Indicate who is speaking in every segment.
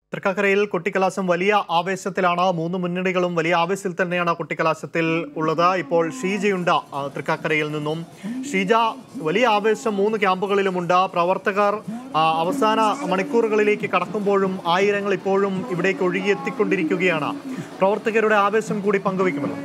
Speaker 1: തൃക്കാക്കരയിൽ കൊട്ടിക്കലാശം വലിയ ആവേശത്തിലാണ് മൂന്ന് മുന്നണികളും വലിയ ആവേശത്തിൽ തന്നെയാണ് കൊട്ടിക്കലാശത്തിൽ ഉള്ളത് ഇപ്പോൾ ഷീജയുണ്ട് ആ, തൃക്കാക്കരയിൽ നിന്നും ഷീജ വലിയ ആവേശം മൂന്ന് ക്യാമ്പുകളിലുമുണ്ട് പ്രവർത്തകർ ആ, അവസാന മണിക്കൂറുകളിലേക്ക് കടക്കുമ്പോഴും ആയിരങ്ങൾ ഇപ്പോഴും ഇവിടേക്ക് ഒഴുകിയെത്തിക്കൊണ്ടിരിക്കുകയാണ് പ്രവർത്തകരുടെ ആവേശം കൂടി പങ്കുവയ്ക്കുമല്ലോ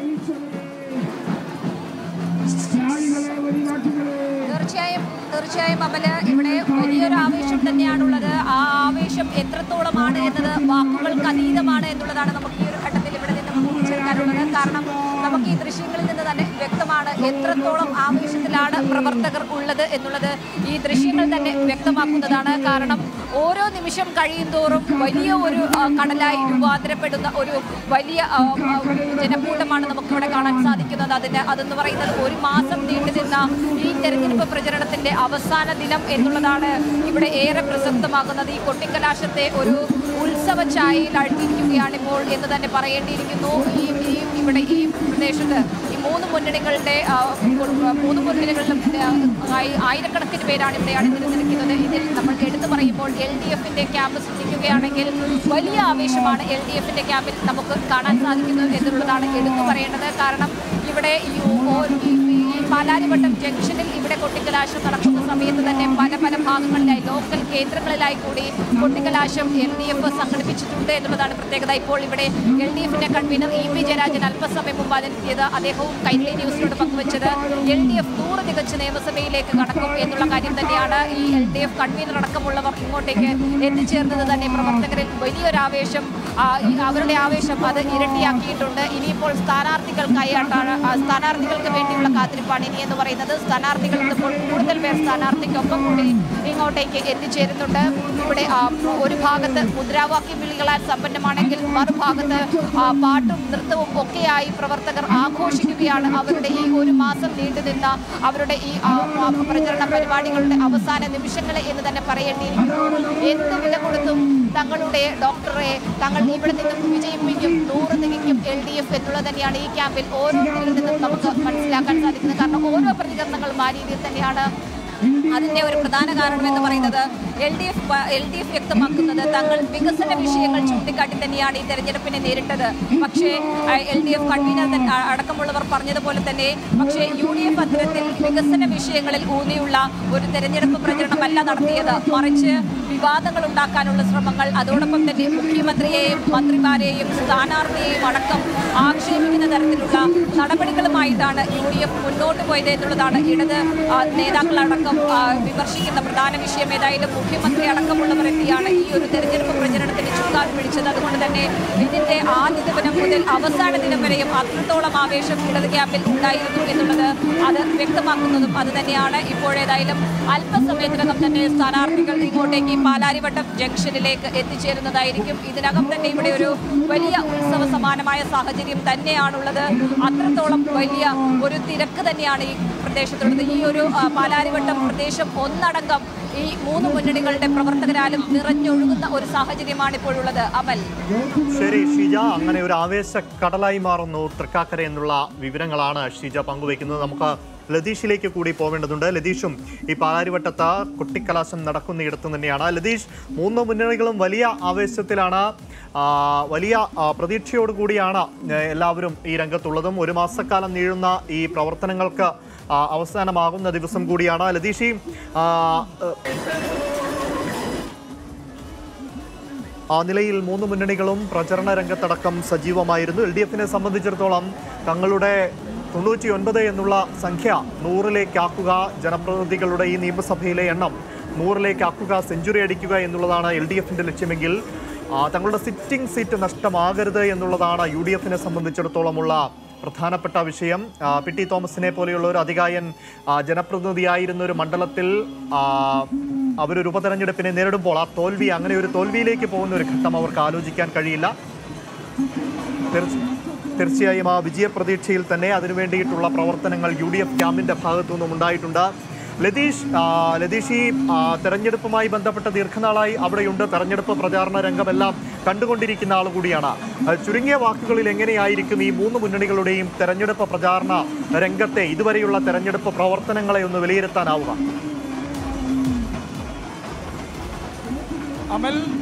Speaker 2: തീർച്ചയായും തീർച്ചയായും അമല് ഇവിടെ വലിയൊരു ആവേശം തന്നെയാണുള്ളത് ആ ആവേശം എത്രത്തോളമാണ് എന്നത് വാക്കുകൾക്ക് അതീതമാണ് എന്നുള്ളതാണ് നമുക്ക് ഈ ഒരു ഘട്ടത്തിൽ ഇവിടെ നിന്ന് കൂട്ടിച്ചേർക്കാനുള്ളത് കാരണം നമുക്ക് ഈ ദൃശ്യങ്ങളിൽ നിന്ന് തന്നെ വ്യക്തമാണ് എത്രത്തോളം ആവേശത്തിലാണ് പ്രവർത്തകർ ഉള്ളത് എന്നുള്ളത് ഈ ദൃശ്യങ്ങൾ തന്നെ വ്യക്തമാക്കുന്നതാണ് കാരണം ഓരോ നിമിഷം കഴിയുന്തോറും വലിയ ഒരു ആ, കടലായി രൂപാന്തരപ്പെടുന്ന ഒരു വലിയ ആ, ആ, ജനക്കൂട്ടമാണ് നമുക്കിവിടെ കാണാൻ സാധിക്കുന്നത് അതിന് അതെന്ന് പറയുന്നത് ഒരു മാസം നീണ്ടു നിന്ന ഈ തെരഞ്ഞെടുപ്പ് പ്രചരണത്തിന്റെ അവസാന ദിനം എന്നുള്ളതാണ് ഇവിടെ ഏറെ പ്രസക്തമാക്കുന്നത് ഈ കൊട്ടിക്കലാശത്തെ ഒരു ഉത്സവ ഛായയിൽ അഴുത്തിയിരിക്കുകയാണിപ്പോൾ എന്ന് തന്നെ പറയേണ്ടിയിരിക്കുന്നു ഈ ഈ ഇവിടെ ഈ പ്രദേശത്ത് ഈ മൂന്ന് മുന്നണികളുടെ ആ, കൊ- മൂന്ന് മുന്നണികളിലും ആ, ആയി- ആയിരക്കണക്കിന് പേരാണ് ഇവിടെ അണിനിരന്നിരിക്കുന്നത് ഇതിൽ നമ്മൾ എടുത്തു പറയുമ്പോൾ എൽ ഡി എഫിന്റെ ക്യാമ്പ് ശ്രദ്ധിക്കുകയാണെങ്കിൽ വലിയ ആവേശമാണ് എൽ ഡി എഫിന്റെ ക്യാമ്പിൽ നമുക്ക് കാണാൻ സാധിക്കുന്നത് എന്നുള്ളതാണ് എടുത്തു പറയേണ്ടത് കാരണം ഇവിടെ ഈ ഓ- ഈ ഈ പാലാരിവട്ടം ജംഗ്ഷനിൽ ഇവിടെ കൊട്ടിക്കലാശം നടക്കുന്ന സമയത്ത് തന്നെ പല പല ഭാഗങ്ങളിലായി ലോക്കൽ കേന്ദ്രങ്ങളിലായി കൂടി കൊട്ടിക്കലാശം എൽ ഡി എഫ് സംഘടിപ്പിച്ചിട്ടുണ്ട് എന്നുള്ളതാണ് പ്രത്യേകത ഇപ്പോൾ ഇവിടെ എൽ ഡി എഫിന്റെ കൺവീനർ ഇ പി ജയരാജൻ അല്പസമയം മുമ്പ് അതിനെത്തിയത് അദ്ദേഹവും കൈരളി ന്യൂസിനോട് പങ്കുവച്ചത് എൽ ഡി എഫ് നൂറ് തികച്ച് നിയമസഭയിലേക്ക് കടക്കും എന്നുള്ള കാര്യം തന്നെയാണ് ഈ എൽ ഡി എഫ് കൺവീനർ അടക്കമുള്ളവർ ഇങ്ങോട്ടേക്ക് എത്തിച്ചേർന്നത് തന്നെ പ്രവർത്തകരിൽ വലിയൊരു ആവേശം ആ, ഈ അവരുടെ ആവേശം അത് ഇരട്ടിയാക്കിയിട്ടുണ്ട് ഇനിയിപ്പോൾ സ്ഥാനാർത്ഥികൾക്കായി ആട്ടാണ് ആ, സ്ഥാനാർത്ഥികൾക്ക് വേണ്ടിയുള്ള കാത്തിരിപ്പാണ് ഇനി എന്ന് പറയുന്നത് സ്ഥാനാർത്ഥികൾ ഇപ്പോൾ കൂടുതൽ പേർ സ്ഥാനാർത്ഥിക്കൊപ്പം കൂടി ഇങ്ങോട്ടേക്ക് എത്തിച്ചേരുന്നുണ്ട് ഇവിടെ ആ, ഒരു ഭാഗത്ത് മുദ്രാവാക്യ വിളികളാൽ സമ്പന്നമാണെങ്കിൽ മറുഭാഗത്ത് ആ, പാട്ടും നൃത്തവും ഒക്കെയായി പ്രവർത്തകർ ആഘോഷിക്കുകയാണ് അവരുടെ ഈ ഒരു മാസം നീണ്ടു നിന്ന അവരുടെ ഈ ആ, ആ, പ്രചരണ പരിപാടികളുടെ അവസാന നിമിഷങ്ങളെ എന്ന് തന്നെ പറയേണ്ടിയിരിക്കുന്നു എന്ത് വില കൊടുത്തും തങ്ങളുടെ ഡോക്ടറെ തങ്ങൾ ഇവിടെ നിന്നും വിജയിപ്പിക്കും നൂറ് തികയ്ക്കും എൽ ഡി എഫ് എന്നുള്ളത് തന്നെയാണ് ഈ ക്യാമ്പിൽ ഓരോരുത്തരിൽ നിന്നും നമുക്ക് മനസ്സിലാക്കാൻ സാധിക്കുന്നത് കാരണം ഓരോ പ്രതികരണങ്ങളും ആ രീതിയിൽ തന്നെയാണ് അതിന്റെ ഒരു പ്രധാന കാരണം എന്ന് പറയുന്നത് L D F L D F വ്യക്തമാക്കുന്നത് തങ്ങൾ വികസന വിഷയങ്ങൾ ചൂണ്ടിക്കാട്ടി തന്നെയാണ് ഈ തെരഞ്ഞെടുപ്പിനെ നേരിട്ടത് പക്ഷേ എൽ ഡി എഫ് കൺവീനർ തന്നെ- അ- അടക്കമുള്ളവർ പറഞ്ഞതുപോലെ തന്നെ പക്ഷേ യു ഡി എഫ് അത്തരത്തിൽ വികസന വിഷയങ്ങളിൽ ഊന്നിയുള്ള ഒരു തെരഞ്ഞെടുപ്പ് പ്രചരണമല്ല നടത്തിയത് മറിച്ച് വിവാദങ്ങൾ ഉണ്ടാക്കാനുള്ള ശ്രമങ്ങൾ അതോടൊപ്പം തന്നെ മുഖ്യമന്ത്രിയെയും മന്ത്രിമാരെയും സ്ഥാനാർത്ഥിയെയും അടക്കം ആക്ഷേപിക്കുന്ന തരത്തിലുള്ള നടപടികളുമായിട്ടാണ് യു ഡി എഫ് മുന്നോട്ട് പോയത് എന്നുള്ളതാണ് ഇടത് ആ, നേതാക്കളടക്കം ആ, വിമർശിക്കുന്ന പ്രധാന വിഷയം ഏതായാലും മുഖ്യമന്ത്രി അടക്കമുള്ളവർ എത്തിയാണ് ഈ ഒരു തെരഞ്ഞെടുപ്പ് പ്രചരണത്തിന് ചുക്കാൻ പിടിച്ചത് അതുകൊണ്ട് തന്നെ ഇതിന്റെ ആദ്യ ദിനം മുതൽ അവസാന ദിനം വരെയും അത്രത്തോളം ആവേശം ഇടത് ക്യാമ്പിൽ ഉണ്ടായിരുന്നു എന്നുള്ളത് അത് വ്യക്തമാക്കുന്നതും അത് തന്നെയാണ് ഇപ്പോഴേതായാലും അല്പസമയത്തിനകം തന്നെ സ്ഥാനാർത്ഥികൾ ഇങ്ങോട്ടേക്ക് ഈ പാലാരിവട്ടം ജംഗ്ഷനിലേക്ക് എത്തിച്ചേരുന്നതായിരിക്കും ഇതിനകം തന്നെ ഇവിടെ ഒരു വലിയ ഉത്സവ സമാനമായ സാഹചര്യം തന്നെയാണുള്ളത് അത്രത്തോളം വലിയ ഒരു തിരക്ക് തന്നെയാണ് ഈ പ്രദേശത്തുള്ളത് ഈ ഒരു ആ, പാലാരിവട്ടം പ്രദേശം ഒന്നടങ്കം ഈ മൂന്ന് മുന്നണികളുടെ പ്രവർത്തകരാലും നിറഞ്ഞൊഴുകുന്ന ഒരു സാഹചര്യമാണ് ഇപ്പോഴുള്ളത് അമൽ
Speaker 1: ശരി ഷീജ അങ്ങനെ ഒരു ആവേശ കടലായി മാറുന്നു തൃക്കാക്കര എന്നുള്ള വിവരങ്ങളാണ് ഷീജ പങ്കുവയ്ക്കുന്നത് നമുക്ക് ലതീഷിലേക്ക് കൂടി പോവേണ്ടതുണ്ട് ലതീഷും ഈ പാലാരിവട്ടത്ത് കൊട്ടിക്കലാശം നടക്കുന്നിടത്ത് തന്നെയാണ് ലതീഷ് മൂന്ന് മുന്നണികളും വലിയ ആവേശത്തിലാണ് ആ, വലിയ ആ, പ്രതീക്ഷയോട് കൂടിയാണ് ഏ, എല്ലാവരും ഈ രംഗത്തുള്ളതും ഒരു മാസക്കാലം നീളുന്ന ഈ പ്രവർത്തനങ്ങൾക്ക് ആ, അവസാനമാകുന്ന ദിവസം കൂടിയാണ് ലതീഷ് ഈ, ആ, ഏ, ആ നിലയിൽ മൂന്ന് മുന്നണികളും പ്രചരണ രംഗത്തടക്കം സജീവമായിരുന്നു എൽ ഡി എഫിനെ സംബന്ധിച്ചിടത്തോളം തങ്ങളുടെ തൊണ്ണൂറ്റി ഒൻപത് എന്നുള്ള സംഖ്യ നൂറിലേക്കാക്കുക ജനപ്രതിനിധികളുടെ ഈ നിയമസഭയിലെ എണ്ണം നൂറിലേക്കാക്കുക സെഞ്ചുറി അടിക്കുക എന്നുള്ളതാണ് എൽ ഡി എഫിൻ്റെ ലക്ഷ്യമെങ്കിൽ ആ, തങ്ങളുടെ സിറ്റിംഗ് സീറ്റ് നഷ്ടമാകരുത് എന്നുള്ളതാണ് യു ഡി എഫിനെ സംബന്ധിച്ചിടത്തോളമുള്ള പ്രധാനപ്പെട്ട വിഷയം ആ, പി ടി തോമസിനെ പോലെയുള്ള ഒരു അധികായൻ ആ, ജനപ്രതിനിധിയായിരുന്ന ഒരു മണ്ഡലത്തിൽ ആ, അവരൊരു ഉപതെരഞ്ഞെടുപ്പിനെ നേരിടുമ്പോൾ ആ തോൽവി അങ്ങനെ ഒരു തോൽവിയിലേക്ക് പോകുന്ന ഒരു ഘട്ടം അവർക്ക് ആലോചിക്കാൻ കഴിയില്ല തീർച്ച- തീർച്ചയായും ആ വിജയപ്രതീക്ഷയിൽ തന്നെ അതിനു വേണ്ടിയിട്ടുള്ള പ്രവർത്തനങ്ങൾ യു ഡി എഫ് ക്യാമ്പിന്റെ ഭാഗത്തു നിന്നും ഉണ്ടായിട്ടുണ്ട് ലതീഷ് ആ, ലതീഷ് ഈ ആ, തെരഞ്ഞെടുപ്പുമായി ബന്ധപ്പെട്ട ദീർഘനാളായി അവിടെയുണ്ട് തെരഞ്ഞെടുപ്പ് പ്രചാരണ രംഗമെല്ലാം കണ്ടുകൊണ്ടിരിക്കുന്ന ആൾ കൂടിയാണ് ആ, ചുരുങ്ങിയ വാക്കുകളിൽ എങ്ങനെയായിരിക്കും ഈ മൂന്ന് മുന്നണികളുടെയും തെരഞ്ഞെടുപ്പ് പ്രചാരണ രംഗത്തെ ഇതുവരെയുള്ള തെരഞ്ഞെടുപ്പ് പ്രവർത്തനങ്ങളെ ഒന്ന് വിലയിരുത്താനാവുക
Speaker 3: അമൽ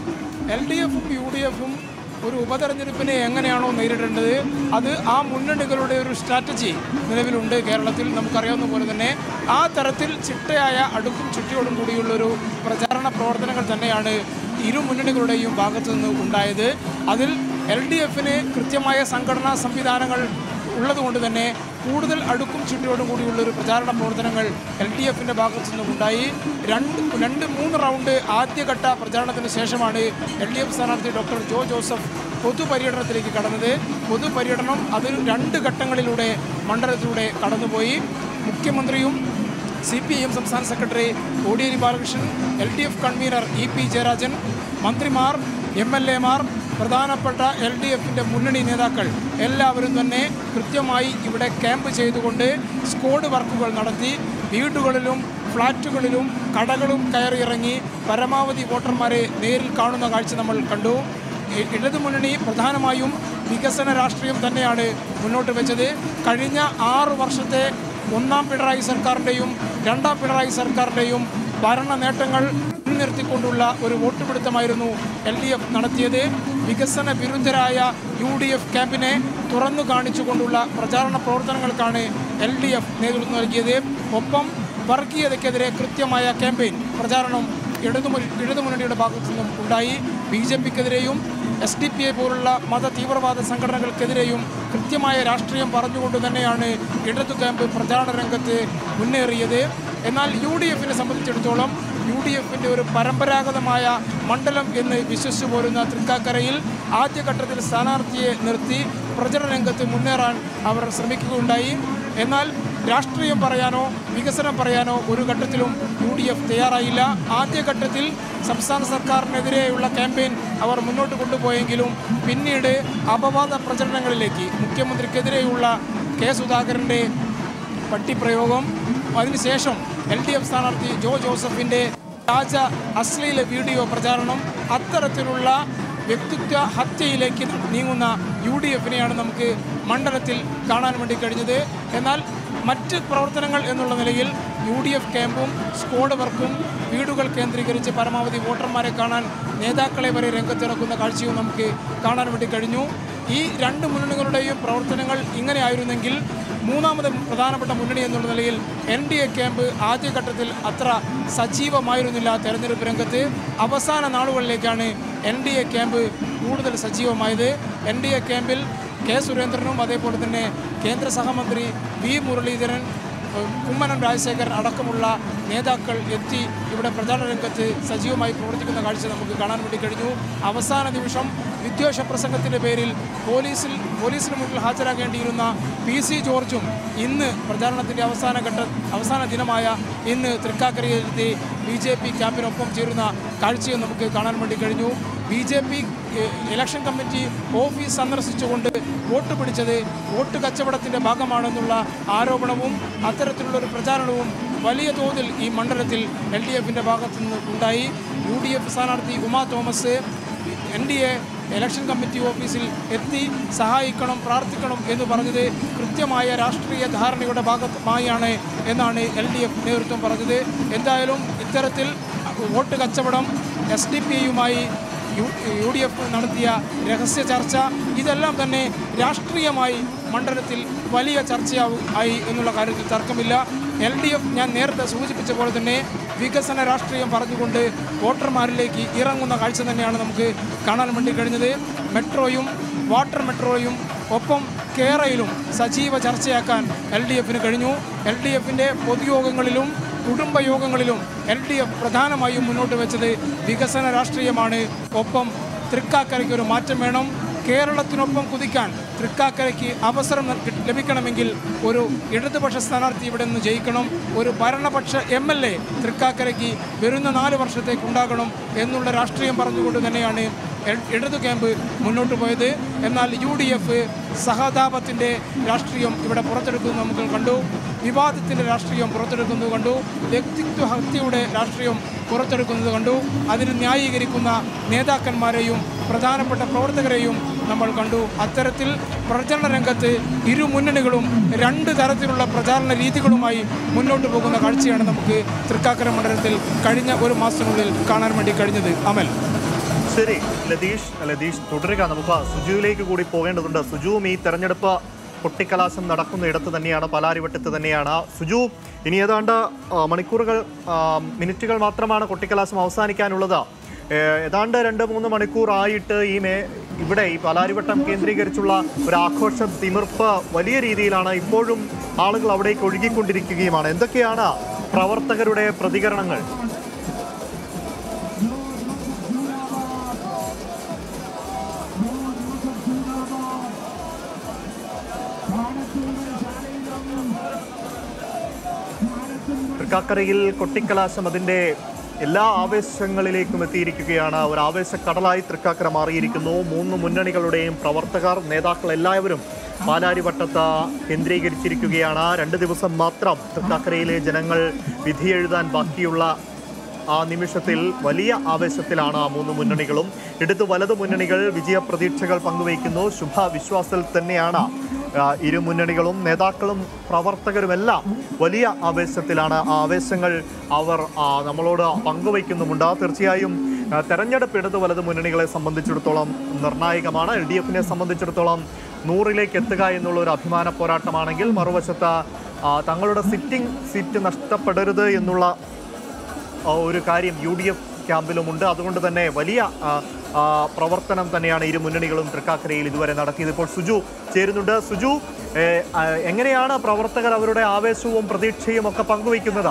Speaker 3: എൽ ഡി എഫും യു ഡി എഫും ഒരു ഉപതെരഞ്ഞെടുപ്പിനെ എങ്ങനെയാണോ നേരിടേണ്ടത് അത് ആ മുന്നണികളുടെ ഒരു സ്ട്രാറ്റജി നിലവിലുണ്ട് കേരളത്തിൽ നമുക്കറിയാവുന്ന പോലെ തന്നെ ആ തരത്തിൽ ചിട്ടയായ അടുക്കും ചുറ്റിയോടും കൂടിയുള്ളൊരു പ്രചാരണ പ്രവർത്തനങ്ങൾ തന്നെയാണ് ഇരു മുന്നണികളുടെയും ഭാഗത്തു നിന്ന് ഉണ്ടായത് അതിൽ എൽ ഡി എഫിന് കൃത്യമായ സംഘടനാ സംവിധാനങ്ങൾ ഉള്ളതുകൊണ്ട് തന്നെ കൂടുതൽ അടുക്കും ചുറ്റിയോടും കൂടിയുള്ള ഒരു പ്രചാരണ പ്രവർത്തനങ്ങൾ എൽ ഡി എഫിൻ്റെ ഭാഗത്തു നിന്നും ഉണ്ടായി രണ്ട് രണ്ട് മൂന്ന് റൗണ്ട് ആദ്യഘട്ട പ്രചാരണത്തിന് ശേഷമാണ് എൽ ഡി എഫ് സ്ഥാനാർത്ഥി ഡോക്ടർ ജോ ജോസഫ് പൊതുപര്യടനത്തിലേക്ക് കടന്നത് പൊതുപര്യടനം അതിൽ രണ്ട് ഘട്ടങ്ങളിലൂടെ മണ്ഡലത്തിലൂടെ കടന്നുപോയി മുഖ്യമന്ത്രിയും സി പി ഐ എം സംസ്ഥാന secretary Kodiyeri Balakrishnan L D F convener E P Jayarajan മന്ത്രിമാർ എം എൽ എമാർ പ്രധാനപ്പെട്ട എൽ ഡി എഫിൻ്റെ മുന്നണി നേതാക്കൾ എല്ലാവരും തന്നെ കൃത്യമായി ഇവിടെ ക്യാമ്പ് ചെയ്തുകൊണ്ട് സ്ക്വാഡ് വർക്കുകൾ നടത്തി വീടുകളിലും ഫ്ലാറ്റുകളിലും കടകളും കയറിയിറങ്ങി പരമാവധി വോട്ടർമാരെ നേരിൽ കാണുന്ന കാഴ്ച നമ്മൾ കണ്ടു ഇ- ഇടതുമുന്നണി പ്രധാനമായും വികസന രാഷ്ട്രീയം തന്നെയാണ് മുന്നോട്ട് വെച്ചത് കഴിഞ്ഞ ആറു വർഷത്തെ ഒന്നാം പിണറായി സർക്കാരിൻ്റെയും രണ്ടാം പിണറായി സർക്കാരിൻ്റെയും ഭരണ നേട്ടങ്ങൾ മുൻനിർത്തിക്കൊണ്ടുള്ള ഒരു വോട്ടുപിടുത്തമായിരുന്നു എൽ ഡി എഫ് നടത്തിയത് വികസന വിരുദ്ധരായ യു ഡി എഫ് ക്യാമ്പിനെ തുറന്നു കാണിച്ചുകൊണ്ടുള്ള പ്രചാരണ പ്രവർത്തനങ്ങൾക്കാണ് എൽ ഡി എഫ് നേതൃത്വം നൽകിയത് ഒപ്പം വർഗീയതയ്ക്കെതിരെ കൃത്യമായ ക്യാമ്പയിൻ പ്രചാരണം ഇടതുമു ഇടതുമുന്നണിയുടെ ഭാഗത്തു നിന്നും ഉണ്ടായി ബി ജെ പിക്കെതിരെയും എസ് ഡി പി ഐ പോലുള്ള മത തീവ്രവാദ സംഘടനകൾക്കെതിരെയും കൃത്യമായ രാഷ്ട്രീയം പറഞ്ഞുകൊണ്ട് തന്നെയാണ് ഇടതു ക്യാമ്പ് പ്രചാരണ രംഗത്ത് മുന്നേറിയത് എന്നാൽ യു ഡി എഫിനെ സംബന്ധിച്ചിടത്തോളം യു ഡി എഫിൻ്റെ ഒരു പരമ്പരാഗതമായ മണ്ഡലം എന്ന് വിശ്വസിച്ചു പോരുന്ന തൃക്കാക്കരയിൽ ആദ്യഘട്ടത്തിൽ സ്ഥാനാർത്ഥിയെ നിർത്തി പ്രചരണ രംഗത്ത് മുന്നേറാൻ അവർ ശ്രമിക്കുകയുണ്ടായി എന്നാൽ രാഷ്ട്രീയം പറയാനോ വികസനം പറയാനോ ഒരു ഘട്ടത്തിലും യു ഡി എഫ് തയ്യാറായില്ല ആദ്യഘട്ടത്തിൽ സംസ്ഥാന സർക്കാരിനെതിരെയുള്ള ക്യാമ്പയിൻ അവർ മുന്നോട്ട് കൊണ്ടുപോയെങ്കിലും പിന്നീട് അപവാദ പ്രചരണങ്ങളിലേക്ക് മുഖ്യമന്ത്രിക്കെതിരെയുള്ള കെ സുധാകരൻ്റെ പട്ടിപ്രയോഗം അതിനുശേഷം എൽ ഡി എഫ് സ്ഥാനാർത്ഥി ജോ ജോസഫിൻ്റെ വ്യാജ അശ്ലീല വീഡിയോ പ്രചാരണം അത്തരത്തിലുള്ള വ്യക്തിത്വ ഹത്യയിലേക്ക് നീങ്ങുന്ന യു ഡി എഫിനെയാണ് നമുക്ക് മണ്ഡലത്തിൽ കാണാൻ വേണ്ടി കഴിഞ്ഞത് എന്നാൽ മറ്റ് പ്രവർത്തനങ്ങൾ എന്നുള്ള നിലയിൽ യു ഡി എഫ് ക്യാമ്പും സ്ക്വാഡ് വർക്കും വീടുകൾ കേന്ദ്രീകരിച്ച് പരമാവധി വോട്ടർമാരെ കാണാൻ നേതാക്കളെ വരെ രംഗത്തിറക്കുന്ന കാഴ്ചയും നമുക്ക് കാണാൻ വേണ്ടി കഴിഞ്ഞു ഈ രണ്ട് മുന്നണികളുടെയും പ്രവർത്തനങ്ങൾ ഇങ്ങനെയായിരുന്നെങ്കിൽ മൂന്നാമത് പ്രധാനപ്പെട്ട മുന്നണി എന്നുള്ള നിലയിൽ എൻ ഡി എ ക്യാമ്പ് ആദ്യഘട്ടത്തിൽ അത്ര സജീവമായിരുന്നില്ല തെരഞ്ഞെടുപ്പ് രംഗത്ത് അവസാന നാളുകളിലേക്കാണ് എൻ ഡി എ ക്യാമ്പ് കൂടുതൽ സജീവമായത് എൻ ഡി എ ക്യാമ്പിൽ കെ സുരേന്ദ്രനും അതേപോലെ തന്നെ കേന്ദ്ര സഹമന്ത്രി വി മുരളീധരൻ ഏഹ് കുമ്മനം രാജശേഖരൻ അടക്കമുള്ള നേതാക്കൾ എത്തി ഇവിടെ പ്രചാരണ രംഗത്ത് സജീവമായി പ്രവർത്തിക്കുന്ന കാഴ്ച നമുക്ക് കാണാൻ വേണ്ടി കഴിഞ്ഞു അവസാന നിമിഷം വിദ്വേഷ പ്രസംഗത്തിൻ്റെ പേരിൽ പോലീസിൽ പോലീസിന് മുന്നിൽ ഹാജരാകേണ്ടിയിരുന്ന പി സി ജോർജും ഇന്ന് പ്രചാരണത്തിൻ്റെ അവസാന ഘട്ട അവസാന ദിനമായ ഇന്ന് തൃക്കാക്കരയിലെത്തി ബി ജെ പി ക്യാമ്പിനൊപ്പം ചേരുന്ന കാഴ്ചയും നമുക്ക് കാണാൻ വേണ്ടി കഴിഞ്ഞു B J P election committee office സന്ദർശിച്ചുകൊണ്ട് വോട്ട് പിടിച്ചത് വോട്ട് കച്ചവടത്തിൻ്റെ ഭാഗമാണെന്നുള്ള ആരോപണവും അത്തരത്തിലുള്ള ഒരു പ്രചാരണവും വലിയ തോതിൽ ഈ മണ്ഡലത്തിൽ എൽ ഡി എഫിൻ്റെ ഭാഗത്തു നിന്ന് ഉണ്ടായി യു ഡി എഫ് സ്ഥാനാർത്ഥി Uma Thomas N D A election committee ഓഫീസിൽ എത്തി സഹായിക്കണം പ്രാർത്ഥിക്കണം എന്ന് പറഞ്ഞത് കൃത്യമായ രാഷ്ട്രീയ ധാരണയുടെ ഭാഗമായാണ് എന്നാണ് എൽ ഡി എഫ് നേതൃത്വം പറഞ്ഞത് എന്തായാലും ഇത്തരത്തിൽ വോട്ട് കച്ചവടം എസ് ഡി പി ഐയുമായി യു യു ഡി എഫ് നടത്തിയ രഹസ്യ ചർച്ച ഇതെല്ലാം തന്നെ രാഷ്ട്രീയമായി മണ്ഡലത്തിൽ വലിയ ചർച്ചയാവും ആയി എന്നുള്ള കാര്യത്തിൽ തർക്കമില്ല എൽ ഡി എഫ് ഞാൻ നേരത്തെ സൂചിപ്പിച്ച പോലെ തന്നെ വികസന രാഷ്ട്രീയം പറഞ്ഞുകൊണ്ട് വോട്ടർമാരിലേക്ക് ഇറങ്ങുന്ന കാഴ്ച തന്നെയാണ് നമുക്ക് കാണാൻ വേണ്ടി കഴിഞ്ഞത് മെട്രോയും വാട്ടർ മെട്രോയും ഒപ്പം കേരളയിലും സജീവ ചർച്ചയാക്കാൻ എൽ ഡി എഫിന് കഴിഞ്ഞു എൽ ഡി എഫിൻ്റെ പൊതുയോഗങ്ങളിലും കുടുംബയോഗങ്ങളിലും എൽ ഡി എഫ് പ്രധാനമായും മുന്നോട്ട് വെച്ചത് വികസന രാഷ്ട്രീയമാണ് ഒപ്പം തൃക്കാക്കരയ്ക്ക് ഒരു മാറ്റം വേണം കേരളത്തിനൊപ്പം കുതിക്കാൻ തൃക്കാക്കരയ്ക്ക് അവസരം ന- ലഭിക്കണമെങ്കിൽ ഒരു ഇടതുപക്ഷ സ്ഥാനാർത്ഥി ഇവിടെ നിന്ന് ജയിക്കണം ഒരു ഭരണപക്ഷ എം എൽ എ തൃക്കാക്കരയ്ക്ക് വരുന്ന നാല് വർഷത്തേക്ക് ഉണ്ടാകണം എന്നുള്ള രാഷ്ട്രീയം പറഞ്ഞുകൊണ്ട് തന്നെയാണ് എൽ- ഇടതു ക്യാമ്പ് മുന്നോട്ട് പോയത് എന്നാൽ യു ഡി എഫ് സഹതാപത്തിൻ്റെ രാഷ്ട്രീയം ഇവിടെ പുറത്തെടുക്കുന്നത് നമുക്ക് കണ്ടു വിവാദത്തിൻ്റെ രാഷ്ട്രീയം പുറത്തെടുക്കുന്നത് കണ്ടു വ്യക്തിത്വ ഹത്യയുടെ രാഷ്ട്രീയം പുറത്തെടുക്കുന്നത് കണ്ടു അതിന് ന്യായീകരിക്കുന്ന നേതാക്കന്മാരെയും പ്രധാനപ്പെട്ട പ്രവർത്തകരെയും നമ്മൾ കണ്ടു അത്തരത്തിൽ പ്രചരണ രംഗത്ത് ഇരു മുന്നണികളും രണ്ട് തരത്തിലുള്ള പ്രചാരണ രീതികളുമായി മുന്നോട്ട് പോകുന്ന കാഴ്ചയാണ് നമുക്ക് തൃക്കാക്കര മണ്ഡലത്തിൽ കഴിഞ്ഞ ഒരു മാസത്തിനുള്ളിൽ കാണാൻ വേണ്ടി കഴിഞ്ഞത് അമൽ
Speaker 1: ശരി ലതീഷ് ലതീഷ് തുടരുക നമുക്ക് സുജുവിലേക്ക് കൂടി പോകേണ്ടതുണ്ട് സുജുവും ഈ തെരഞ്ഞെടുപ്പ് പൊട്ടിക്കലാശം നടക്കുന്ന ഇടത്ത് തന്നെയാണ് പാലാരിവട്ടത്ത് തന്നെയാണ് സുജു ഇനി ഏതാണ്ട് ആ, മണിക്കൂറുകൾ ആ, മിനിറ്റുകൾ മാത്രമാണ് കൊട്ടിക്കലാശം അവസാനിക്കാനുള്ളത് ഏ, ഏതാണ്ട് രണ്ട് മൂന്ന് മണിക്കൂർ ആയിട്ട് ഈ മേ ഇവിടെ ഈ പാലാരിവട്ടം കേന്ദ്രീകരിച്ചുള്ള ഒരു ആഘോഷ തിമിർപ്പ് വലിയ രീതിയിലാണ് ഇപ്പോഴും ആളുകൾ അവിടേക്ക് ഒഴുകിക്കൊണ്ടിരിക്കുകയുമാണ് എന്തൊക്കെയാണ് പ്രവർത്തകരുടെ പ്രതികരണങ്ങൾ തൃക്കാക്കരയിൽ കൊട്ടിക്കലാശം അതിൻ്റെ എല്ലാ ആവേശങ്ങളിലേക്കും എത്തിയിരിക്കുകയാണ് ഒരു ആവേശക്കടലായി തൃക്കാക്കര മാറിയിരിക്കുന്നു മൂന്ന് മുന്നണികളുടെയും പ്രവർത്തകർ നേതാക്കൾ എല്ലാവരും പാലാരിവട്ടത്ത് കേന്ദ്രീകരിച്ചിരിക്കുകയാണ് രണ്ട് ദിവസം മാത്രം തൃക്കാക്കരയിലെ ജനങ്ങൾ വിധിയെഴുതാൻ ബാക്കിയുള്ള ആ നിമിഷത്തിൽ വലിയ ആവേശത്തിലാണ് ആ മൂന്ന് മുന്നണികളും ഇടത് വലത് മുന്നണികൾ വിജയപ്രതീക്ഷകൾ പങ്കുവയ്ക്കുന്നു ശുഭവിശ്വാസത്തിൽ തന്നെയാണ് ആ, ഇരു മുന്നണികളും നേതാക്കളും പ്രവർത്തകരുമെല്ലാം വലിയ ആവേശത്തിലാണ് ആ ആവേശങ്ങൾ അവർ ആ, നമ്മളോട് പങ്കുവയ്ക്കുന്നുമുണ്ട് തീർച്ചയായും ആ, തെരഞ്ഞെടുപ്പ് ഇടത് വലത് മുന്നണികളെ സംബന്ധിച്ചിടത്തോളം നിർണായകമാണ് എൽ ഡി എഫിനെ സംബന്ധിച്ചിടത്തോളം നൂറിലേക്ക് എത്തുക എന്നുള്ള ഒരു അഭിമാന പോരാട്ടമാണെങ്കിൽ മറുവശത്ത് ആ, തങ്ങളുടെ സിറ്റിംഗ് സീറ്റ് നഷ്ടപ്പെടരുത് എന്നുള്ള ആ, ഒരു കാര്യം യു ഡി എഫ് ക്യാമ്പിലുമുണ്ട് അതുകൊണ്ട് തന്നെ വലിയ ആ, ആ, പ്രവർത്തനം തന്നെയാണ് ഇരു മുന്നണികളും തൃക്കാക്കരയിൽ ഇതുവരെ നടത്തിയത് ഇപ്പോൾ സുജു ചേരുന്നുണ്ട് സുജു ഏ, ആ, എങ്ങനെയാണ് പ്രവർത്തകർ അവരുടെ ആവേശവും പ്രതീക്ഷയും ഒക്കെ പങ്കുവയ്ക്കുന്നത്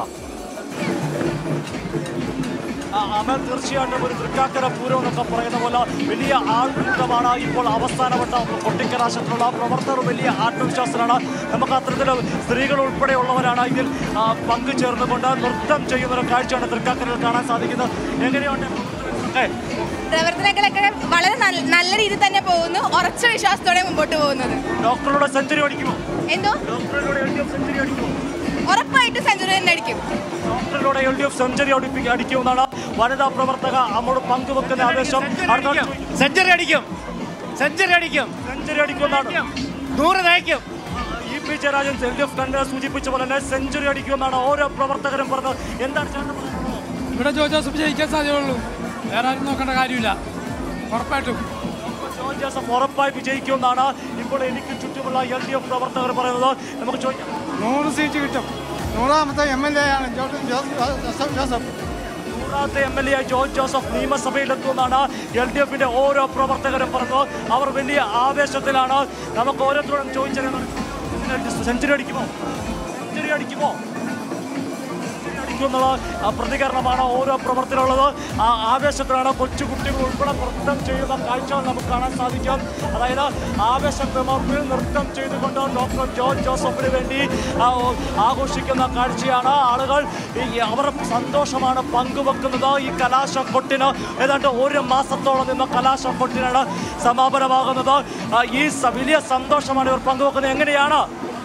Speaker 4: ആ, അമൽ തീർച്ചയായിട്ടും ഒരു തൃക്കാക്കര പൂരം എന്നൊക്കെ പറയുന്ന പോലെ വലിയ ആൾക്കൂട്ടമാണ് ഇപ്പോൾ അവസാനവട്ട കൊട്ടിക്കലാശത്തിലുള്ള പ്രവർത്തകർ വലിയ ആത്മവിശ്വാസത്തിലാണ് നമുക്ക് അത്തരത്തിൽ സ്ത്രീകൾ ഉൾപ്പെടെയുള്ളവരാണ് ഇതിൽ ആ, പങ്കുചേർന്നുകൊണ്ട് നൃത്തം ചെയ്യുന്ന ഒരു കാഴ്ചയാണ് തൃക്കാക്കരയിൽ കാണാൻ സാധിക്കുന്നത് എങ്ങനെയുണ്ട് ഏ,
Speaker 5: പ്രവർത്തനങ്ങളൊക്കെ വളരെ നല്ല നല്ല രീതിയിൽ തന്നെ പോകുന്നു ഉറച്ച വിശ്വാസത്തോടെ മുമ്പോട്ട് പോകുന്നത്
Speaker 4: ഡോക്ടറുടെ സെഞ്ചുറി അടിക്കുമോ
Speaker 5: എന്തോ
Speaker 4: ഡോക്ടറിലൂടെ എൽ ഡി എഫ് സെഞ്ചുറി അടിക്കുമോ
Speaker 5: ഉറപ്പായിട്ടും സെഞ്ചുറി തന്നെ അടിക്കും
Speaker 4: ഡോക്ടറിലൂടെ എൽ ഡി എഫ് സെഞ്ചുറി അടിപ്പിക്കുക അടിക്കുമെന്നാണ് വനിതാ പ്രവർത്തക നമ്മോട് പങ്കുവെക്കുന്ന ആവേശം അടുത്ത
Speaker 6: സെഞ്ചുറി അടിക്കും സെഞ്ചുറി അടിക്കും
Speaker 4: സെഞ്ചുറി അടിക്കുമെന്നാണ്
Speaker 6: നൂറ് നയിക്കും
Speaker 4: E P Jayarajan L D F കണ്ട് സൂചിപ്പിച്ച പോലെ തന്നെ സെഞ്ചുറി അടിക്കുമെന്നാണ് ഓരോ പ്രവർത്തകരും പറഞ്ഞത് എന്താണ് ചേട്ടൻ പറയുന്നത്
Speaker 3: ഇവിടെ ജോ ജോസഫ് ജയിക്കാൻ സാധ്യതയുള്ളൂ വേറെ ആരും നോക്കേണ്ട കാര്യമില്ല ഉറപ്പായിട്ടും
Speaker 4: ജോൺ ജോസഫ് ഉറപ്പായി വിജയിക്കുമെന്നാണ് ഇപ്പോൾ എനിക്ക് ചുറ്റുമുള്ള എൽ ഡി എഫ് പ്രവർത്തകർ പറയുന്നത് നമുക്ക് ചോദിക്കാം
Speaker 3: നൂറ് സീറ്റ് കിട്ടും നൂറാമത്തെ എം എൽ എ ആണ് ജോസഫ് ജോസഫ്
Speaker 4: കൂടാതെ M L A George Joseph നിയമസഭയിലെത്തുമെന്നാണ് എൽ ഡി എഫിന്റെ ഓരോ പ്രവർത്തകരും പറഞ്ഞത് അവർ വലിയ ആവേശത്തിലാണ് നമുക്ക് ഓരോരുത്തരോടും ചോദിച്ചത് സെഞ്ചുറി അടിക്കുമോ സെഞ്ചുറി അടിക്കുമോ സെഞ്ചുറി അടിക്കുമെന്നുള്ള ആ പ്രതികരണമാണ് ഓരോ പ്രവർത്തനമുള്ളത് ആ ആവേശത്തിലാണ് കൊച്ചുകുട്ടികൾ ഉൾപ്പെടെ നൃത്തം ചെയ്യുന്ന കാഴ്ചകൾ നമുക്ക് കാണാൻ സാധിക്കും അതായത് ആവേശക്രമത്തിൽ നൃത്തം ചെയ്തുകൊണ്ട് ഡോക്ടർ ജോർജ് ജോസഫിന് വേണ്ടി ആ, ഓ, ആഘോഷിക്കുന്ന കാഴ്ചയാണ് ആളുകൾ ഈ അവർ സന്തോഷമാണ് പങ്കുവെക്കുന്നത് ഈ കലാശക്കൊട്ടിന് ഏതാണ്ട് ഒരു മാസത്തോളം നിന്ന കലാശക്കൊട്ടിനാണ് സമാപനമാകുന്നത് ആ, ഈ സ- വലിയ സന്തോഷമാണ് ഇവർ പങ്കുവെക്കുന്നത് എങ്ങനെയാണ്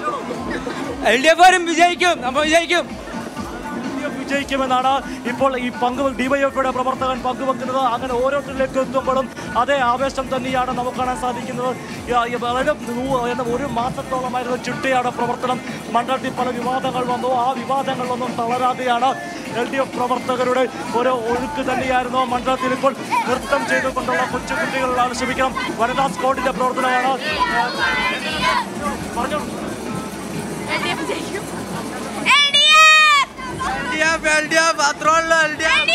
Speaker 6: എൽ ഡി എഫ് വിജയിക്കും നമ്മൾ വിജയിക്കും
Speaker 4: എൽഡിഎഫ് വിജയിക്കുമെന്നാണ് ഇപ്പോൾ ഈ പങ്കു ഡിവൈഎഫ്ഐയുടെ പ്രവർത്തകൻ പങ്കുവെക്കുന്നത് അങ്ങനെ ഓരോരുത്തരിലേക്ക് എത്തുമ്പോഴും അതേ ആവേശം തന്നെയാണ് നമുക്ക് കാണാൻ സാധിക്കുന്നത് ഈ- ഈ അതായത് നൂ- എന്താ ഒരു മാസത്തോളമായിരുന്നു ചിട്ടയാണ് പ്രവർത്തനം മണ്ഡലത്തിൽ പല വിവാദങ്ങൾ വന്നു ആ വിവാദങ്ങളിലൊന്നും തളരാതെയാണ് എൽ ഡി എഫ് പ്രവർത്തകരുടെ ഒരു ഒഴുക്ക് തന്നെയായിരുന്നു മണ്ഡലത്തിൽ ഇപ്പോൾ നൃത്തം ചെയ്തുകൊണ്ടുള്ള കൊച്ചുകുട്ടികളാണ് ക്ഷമിക്കണം വനിതാ സ്കോഡിന്റെ പ്രവർത്തനമാണ് പറഞ്ഞു
Speaker 6: എൽ ഡി എഫ് മാത്രമല്ല എൽ ഡി എഫ്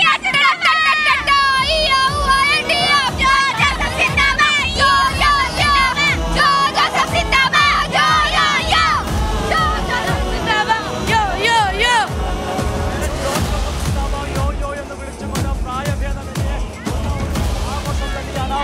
Speaker 4: യോ യോ എന്ന് വിളിച്ചുകൊണ്ട് പ്രായഭേദമന്യേ ആഘോഷം തന്നെയാണ്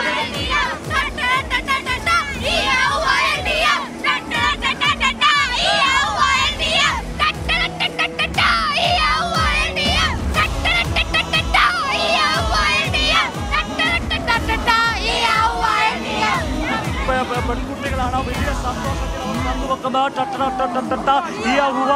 Speaker 4: പെ- പെ- പെൺകുട്ടികളാണ് വലിയ സന്തോഷത്തിൽ അവർ പങ്കുവെക്കുന്നത് ടട്ട ടട്ട ടട്ട ടട്ട ഈ ഹുവ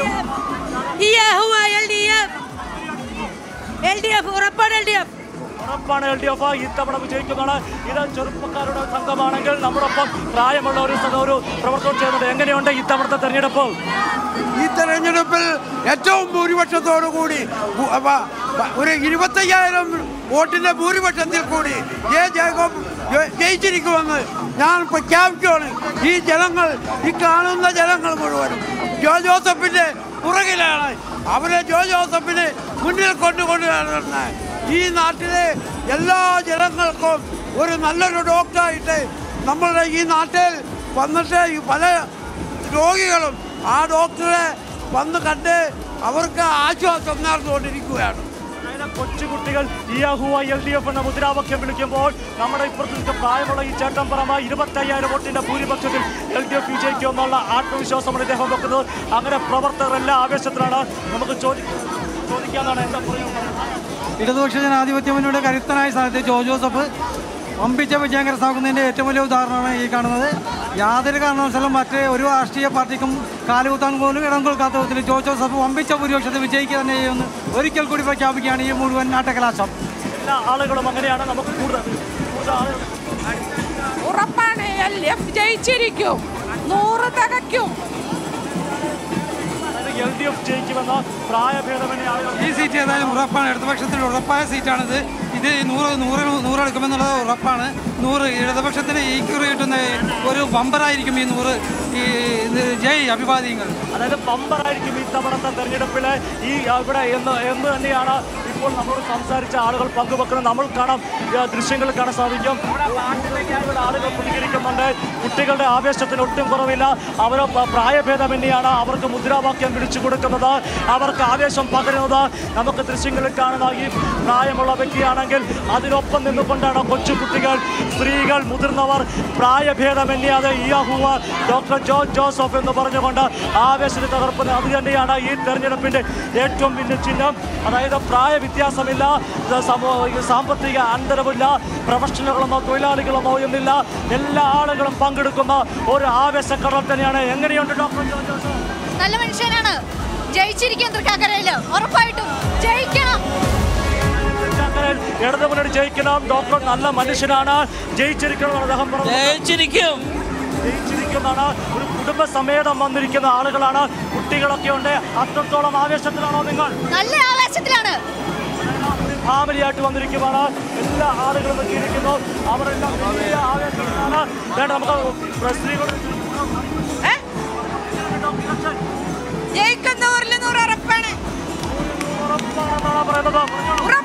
Speaker 4: എന്ന്
Speaker 5: ഉറപ്പാണ് എൽ ഡി എഫ്
Speaker 4: ഉറപ്പാണ് എൽ ഡി എഫ് ഇത്തവണ വിജയിക്കുന്നതാണ് ഇത് ചെറുപ്പക്കാരുടെ സംഘമാണെങ്കിൽ നമ്മോടൊപ്പം പ്രായമുള്ള ഒരു സ- ഒരു പ്രവർത്തനം ചെയ്യുന്നത് എങ്ങനെയുണ്ട് ഇത്തവണത്തെ തെരഞ്ഞെടുപ്പ്
Speaker 7: ഈ തെരഞ്ഞെടുപ്പിൽ ഏറ്റവും ഭൂരിപക്ഷത്തോടു കൂടി ഭൂ- വ- വ- ഒരു ഇരുപത്തയ്യായിരം വോട്ടിന്റെ ഭൂരിപക്ഷത്തിൽ കൂടി ജെ ജേക്കബ് ജെ- ജയിച്ചിരിക്കുമെന്ന് ഞാൻ പ്രഖ്യാപിക്കുകയാണ് ഈ ജനങ്ങൾ ഈ കാണുന്ന ജനങ്ങൾ മുഴുവനും ജോ ജോസഫിന്റെ പുറകിലാണ് അവരെ ജോ ജോസഫിന് മുന്നിൽ കൊണ്ടുകൊണ്ട് നടന്ന ഈ നാട്ടിലെ എല്ലാ ജനങ്ങൾക്കും ഒരു നല്ലൊരു ഡോക്ടറായിട്ട് നമ്മളുടെ ഈ നാട്ടിൽ വന്നിട്ട് ഈ പല രോഗികളും ആ ഡോക്ടറെ വന്ന് കണ്ട് അവർക്ക് ആശ്വാസം നേർന്നുകൊണ്ടിരിക്കുകയാണ്
Speaker 4: അതായത് കൊച്ചുകുട്ടികൾ ഇയാഹുവ എൽ ഡി എഫ് എന്ന മുദ്രാവാക്യം വിളിക്കുമ്പോൾ നമ്മുടെ ഇപ്പുറത്ത് നിൽക്കുന്ന പ്രായമുള്ള ഈ ചേട്ടൻ പറമ്പ ഇരുപത്തയ്യായിരം വോട്ടിന്റെ ഭൂരിപക്ഷത്തിൽ എൽ ഡി എഫ് വിജയിക്കുമെന്നുള്ള ആത്മവിശ്വാസമാണ് ഇദ്ദേഹം വെക്കുന്നത് അങ്ങനെ പ്രവർത്തകരെല്ലാം ആവേശത്തിലാണ് നമുക്ക് ചോദി ചോദിക്കാന്നാണ് എന്താ പറയുന്നത്
Speaker 6: ഇടതുപക്ഷ ജനാധിപത്യ മുന്നണിയുടെ കരുത്തനായ സ്ഥാനത്ത് ജോ ജോസഫ് വമ്പിച്ച വിജയം കരസ്ഥാക്കുന്നതിൻ്റെ ഏറ്റവും വലിയ ഉദാഹരണമാണ് ഈ കാണുന്നത് യാതൊരു കാരണവശാലും മറ്റ് ഒരു രാഷ്ട്രീയ പാർട്ടിക്കും കാലുകുത്താൻ പോലും ഇടം കൊടുക്കാത്ത വിധത്തിൽ ജോ ജോസഫ് വമ്പിച്ച ഭൂരിപക്ഷത്തിൽ വിജയിക്കുക തന്നെ ചെയ്യുമെന്ന് ഒരിക്കൽ കൂടി പ്രഖ്യാപിക്കുകയാണ് ഈ മുഴുവൻ നാട്ടകലാശം
Speaker 4: എല്ലാ ആളുകളും അങ്ങനെയാണ് നമുക്ക് കൂടുതൽ കൂടുതൽ ആളുകൾ
Speaker 8: ഉറപ്പാണ് എൽ എഫ് ജയിച്ചിരിക്കും നൂറ് തികയ്ക്കും
Speaker 4: അതായത് എൽ ഡി എഫ് ജയിക്കുമെന്ന പ്രായഭേദമന്യേ ആളുകൾ
Speaker 6: ഈ സീറ്റ് ഏതായാലും ഉറപ്പാണ് ഇടതുപക്ഷത്തിന് ഉറപ്പായ സീറ്റാണിത് ഇത് നൂറ് നൂറ് നൂറെടുക്കുമെന്നുള്ളത് ഉറപ്പാണ് നൂറ് ഇടതുപക്ഷത്തിന് ഈ കുറി കിട്ടുന്ന ഒരു ബമ്പറായിരിക്കും ഈ നൂറ് ഈ ഇത് ജയ് അഭിവാദ്യങ്ങൾ
Speaker 4: അതായത് ബമ്പറായിരിക്കും ഈ തവണത്തെ തെരഞ്ഞെടുപ്പില് ഈ ഇവിടെ എന്ന് എന്ന് തന്നെയാണ് ഇപ്പോൾ നമ്മളോട് സംസാരിച്ച ആളുകൾ പങ്കുവെക്കുന്നത് നമ്മൾ കാണാം ഈ ദൃശ്യങ്ങൾ കാണാൻ സാധിക്കും ഇവിടെ ആളുകൾ പ്രതികരിക്കുന്നുണ്ട് കുട്ടികളുടെ ആവേശത്തിന് ഒട്ടും കുറവില്ല അവർ പ്രായഭേദമന്യാണ് അവർക്ക് മുദ്രാവാക്യം വിളിച്ചു കൊടുക്കുന്നത് അവർക്ക് ആവേശം പകരുന്നത് നമുക്ക് ദൃശ്യങ്ങളിൽ കാണുന്ന ഈ പ്രായമുള്ള വ്യക്തിയാണെങ്കിൽ അതിനൊപ്പം നിന്നുകൊണ്ടാണ് കൊച്ചുകുട്ടികൾ സ്ത്രീകൾ മുതിർന്നവർ പ്രായഭേദമന്യാതെ ഇയാഹുവ ഡോക്ടർ ജോ ജോസഫ് എന്ന് പറഞ്ഞുകൊണ്ട് ആവേശത്തിന് തകർപ്പുന്നത് അത് തന്നെയാണ് ഈ തെരഞ്ഞെടുപ്പിന്റെ ഏറ്റവും വലിയ ചിഹ്നം അതായത് പ്രായ വ്യത്യാസമില്ല ഇത് സമൂ- ഈ സാമ്പത്തിക അന്തരമില്ല പ്രൊഫഷണലുകളെന്നോ തൊഴിലാളികളെന്നോ എന്നില്ല എല്ലാ ആളുകളും പങ്കെടുക്കുന്ന ഒരു ആവേശക്കടൽ തന്നെയാണ് എങ്ങനെയുണ്ട് ഡോക്ടർ ജോ ജോസഫ്
Speaker 2: നല്ല മനുഷ്യനാണ് ജയിച്ചിരിക്കും തൃക്കാക്കരയില് ഉറപ്പായിട്ടും ജയിക്കണം
Speaker 4: ചാക്കരയിൽ ഇടതുമുന്നണി ജയിക്കണം ഡോക്ടർ നല്ല മനുഷ്യനാണ് ജയിച്ചിരിക്കണം എന്ന് അദ്ദേഹം പറഞ്ഞു
Speaker 6: ജയിച്ചിരിക്കും
Speaker 4: ജയിച്ചിരിക്കുന്നതാണ് ഒരു കുടുംബസമേതം വന്നിരിക്കുന്ന ആളുകളാണ് കുട്ടികളൊക്കെ ഉണ്ട് അത്രത്തോളം ആവേശത്തിലാണോ നിങ്ങൾ
Speaker 2: നല്ല ആവേശത്തിലാണ്
Speaker 4: ഫാമിലിയായിട്ട് വന്നിരിക്കുവാണ് എല്ലാ ആളുകളും എത്തിയിരിക്കുന്നു അവരെല്ലാം വലിയ ആവേശത്തിലാണ് വേണ്ട നമുക്ക് സ്ത്രീകളുടെ
Speaker 8: ജയിക്കുന്നവരിൽ നൂറ് ഉറപ്പാണ്
Speaker 4: ഉറപ്പാണെന്നാണ് പറയുന്നത്
Speaker 8: ഉറപ്പ്